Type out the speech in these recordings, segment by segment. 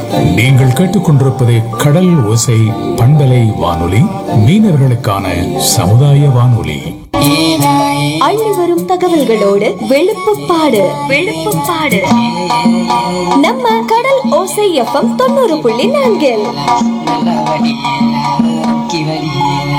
நீங்கள் கேட்டுக்கொண்டிருப்பது கடல் ஓசை பண்பலை வானொலி மீனவர்களுக்கான சமுதாய வானொலி அள்ளி வரும் தகவல்களோடு வெளுப்புப்பாடு வெளுப்புப்பாடு நம்ம கடல் ஓசை எஃப்எம் தொண்ணூறு புள்ளி நான்கில் நல்ல வடி கிவடி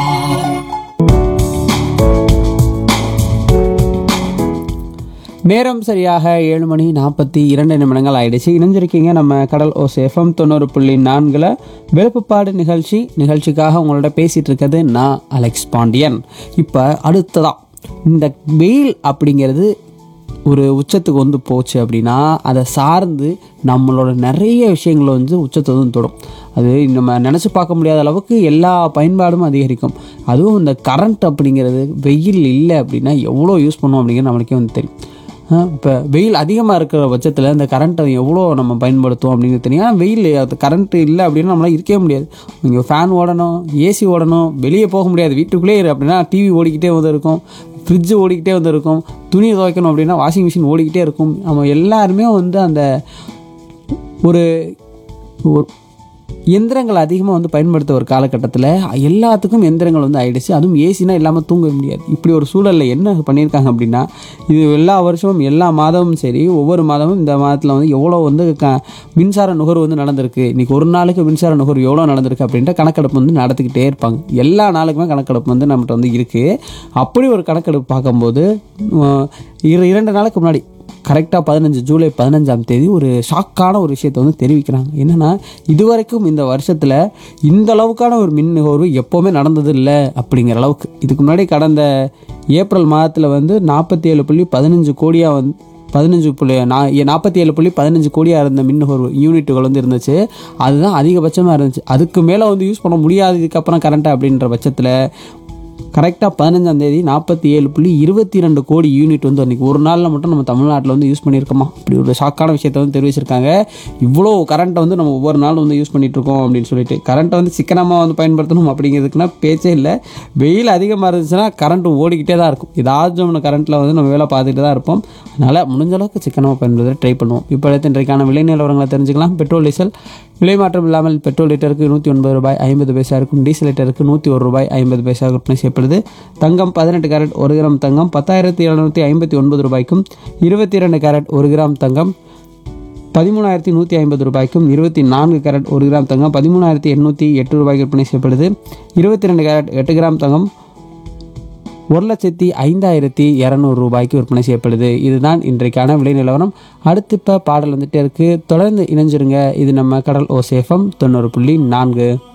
நேரம் சரியாக ஏழு மணி நாற்பத்தி இரண்டு நிமிடங்கள் ஆயிடுச்சு இணைஞ்சிருக்கீங்க நம்ம கடல் ஓஸ் எஃப்எம் தொண்ணூறு புள்ளி நான்கில் வெளுப்புப்பாடு நிகழ்ச்சி நிகழ்ச்சிக்காக உங்களோட பேசிகிட்டு இருக்கிறது நான் அலெக்ஸ் பாண்டியன் இப்போ அடுத்ததான் இந்த வெயில் அப்படிங்கிறது ஒரு உச்சத்துக்கு வந்து போச்சு அப்படின்னா அதை சார்ந்து நம்மளோட நிறைய விஷயங்களை வந்து உச்சத்தை வந்து தொடும் அது நம்ம நினச்சி பார்க்க முடியாத அளவுக்கு எல்லா பயன்பாடும் அதிகரிக்கும் அதுவும் இந்த கரண்ட் அப்படிங்கிறது வெயில் இல்லை அப்படின்னா எவ்வளோ யூஸ் பண்ணுவோம் அப்படிங்கிறது நம்மளுக்கே வந்து தெரியும் இப்போ வெயில் அதிகமாக இருக்கிற பட்சத்தில் இந்த கரண்ட்டை எவ்வளோ நம்ம பயன்படுத்துவோம் அப்படிங்கிறது தெரியும் ஏன்னா வெயில் அது கரண்ட் இல்லை அப்படின்னா நம்மளால் இருக்கவே முடியாது இங்கே ஃபேன் ஓடணும் ஏசி ஓடணும் வெளியே போக முடியாது வீட்டுக்குள்ளே இரு அப்படின்னா டிவி ஓடிக்கிட்டே வந்து இருக்கும் ஃப்ரிட்ஜு ஓடிக்கிட்டே வந்து இருக்கும் துணி துவைக்கணும் அப்படின்னா வாஷிங் மிஷின் ஓடிக்கிட்டே இருக்கும் நம்ம எல்லாருமே வந்து அந்த ஒரு ஒரு எந்திரங்கள் அதிகமாக வந்து பயன்படுத்த ஒரு காலகட்டத்தில் எல்லாத்துக்கும் எந்திரங்கள் வந்து ஆயிடுச்சு அதுவும் ஏசினா இல்லாமல் தூங்க முடியாது இப்படி ஒரு சூழலில் என்ன பண்ணியிருக்காங்க அப்படின்னா இது எல்லா வருஷமும் எல்லா மாதமும் சரி ஒவ்வொரு மாதமும் இந்த மாதத்தில் வந்து எவ்வளோ வந்து க மின்சார நுகர்வு வந்து நடந்திருக்கு இன்றைக்கி ஒரு நாளுக்கு மின்சார நுகர்வு எவ்வளோ நடந்திருக்கு அப்படின்ற கணக்கெடுப்பு வந்து நடத்திக்கிட்டே இருப்பாங்க எல்லா நாளுக்குமே கணக்கெடுப்பு வந்து நம்மகிட்ட வந்து இருக்குது அப்படி ஒரு கணக்கெடுப்பு பார்க்கும்போது அஹ், இரு இரண்டு நாளுக்கு முன்னாடி கரெக்டாக பதினஞ்சு ஜூலை பதினஞ்சாம் தேதி ஒரு ஷாக்கான ஒரு விஷயத்தை வந்து தெரிவிக்கிறாங்க என்னென்னா இதுவரைக்கும் இந்த வருஷத்தில் இந்த அளவுக்கான ஒரு மின் நுகர்வு எப்போவுமே நடந்தது இல்லை அப்படிங்கிற அளவுக்கு இதுக்கு முன்னாடி கடந்த ஏப்ரல் மாதத்தில் வந்து நாற்பத்தி ஏழு புள்ளி பதினஞ்சு கோடியாக வந்து பதினஞ்சு புள்ளி நா நாற்பத்தி ஏழு புள்ளி பதினஞ்சு கோடியாக இருந்த மின் நுகர்வு யூனிட்டுகள் வந்து இருந்துச்சு அதுதான் அதிகபட்சமாக இருந்துச்சு அதுக்கு மேலே வந்து யூஸ் பண்ண முடியாது இதுக்கப்புறம் கரண்ட்டு அப்படின்ற பட்சத்தில் கரெக்டாக பதினஞ்சாம் தேதி நாற்பத்தி ஏழு புள்ளி இருபத்தி ரெண்டு கோடி யூனிட் வந்து அன்றைக்கி ஒரு நாளில் மட்டும் நம்ம தமிழ்நாட்டில் வந்து யூஸ் பண்ணியிருக்கோமா அப்படி ஒரு ஷாக்கான விஷயத்தை வந்து தெரிவிச்சிருக்காங்க இவ்வளோ கரண்ட்டை வந்து நம்ம ஒவ்வொரு நாளும் வந்து யூஸ் பண்ணிட்டு இருக்கோம் அப்படின்னு சொல்லிட்டு கரண்ட்டை வந்து சிக்கனமாக வந்து பயன்படுத்தணும் அப்படிங்கிறதுக்குனா பேச்சே இல்லை வெயில் அதிகமாக இருந்துச்சுன்னா கரண்ட் ஓடிக்கிட்டே தான் இருக்கும் ஏதாச்சும் ஒன்று கரண்ட்டில் வந்து நம்ம வேலை பார்த்துட்டு தான் இருப்போம் அதனால் முடிஞ்ச அளவுக்கு சிக்கனமாக பயன்படுத்த ட்ரை பண்ணுவோம் இப்போ அடுத்து இன்றைக்கான விலை நிலவரங்களை தெரிஞ்சுக்கலாம் பெட்ரோல் டீசல் விலை மாற்றம் இல்லாமல் பெட்ரோல் லிட்டருக்கு நூற்றி ஒன்பது ரூபாய் ஐம்பது பைசா இருக்கும் டீசல் லிட்டருக்கு நூற்றி ஒரு ரூபாய் ஐம்பது பைசா விற்பனை செய்யப்படுது தங்கம் பதினெட்டு கேரட் ஒரு கிராம் தங்கம் பத்தாயிரத்தி எழுநூற்றி ஐம்பத்தி ஒன்பது ரூபாய்க்கும் இருபத்தி இரண்டு கேரட் ஒரு கிராம் தங்கம் பதிமூணாயிரத்தி நூற்றி ஐம்பது ரூபாய்க்கும் இருபத்தி நான்கு கேரட் ஒரு கிராம் தங்கம் பதிமூணாயிரத்தி எண்ணூற்றி எட்டு ரூபாய்க்கு விற்பனை செய்யப்படுது இருபத்தி ரெண்டு கேரட் எட்டு கிராம் தங்கம் ஒரு லட்சத்தி ஐந்தாயிரத்தி இரநூறு ரூபாய்க்கு விற்பனை செய்யப்படுது இதுதான் இன்றைக்கான விலை நிலவரம் அடுத்து இப்போ பாடல் வந்துட்டே இருக்குது தொடர்ந்து இணைஞ்சிருங்க இது நம்ம கடல் ஓசேஃபம் தொண்ணூறு புள்ளி நான்கு